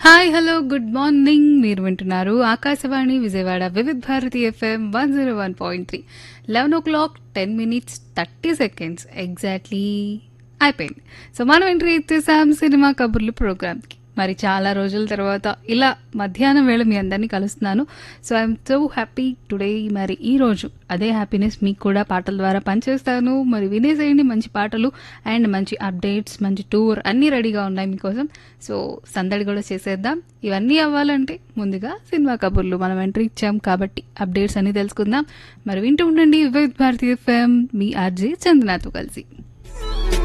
hi hello good morning మీరు వింటున్నారు Akashvani Vijayawada Vividh Bharati FM one zero one point three eleven o'clock ten minutes thirty seconds exactly అయిపోయింది so మనం entry ఇచ్చేసాం cinema కబుర్లు ప్రోగ్రామ్కి మరి చాలా రోజుల తర్వాత ఇలా మధ్యాహ్నం వేళ మీ అందరినీ కలుస్తున్నాను so I'm so happy today మరి ఈ రోజు అదే హ్యాపీనెస్ మీకు కూడా పాటల ద్వారా పనిచేస్తాను మరి వినేసేయండి మంచి పాటలు అండ్ మంచి అప్డేట్స్ మంచి టూర్ అన్నీ రెడీగా ఉన్నాయి మీకోసం సో సందడి కూడా చేసేద్దాం ఇవన్నీ అవ్వాలంటే ముందుగా సినిమా కబుర్లు మనం ఎంట్రీ ఇచ్చాం కాబట్టి అప్డేట్స్ అన్నీ తెలుసుకుందాం మరి వింటూ ఉండండి వివిధ్ భారతి ఎఫ్ఎం మీ ఆర్జే చందనాతో కలిసి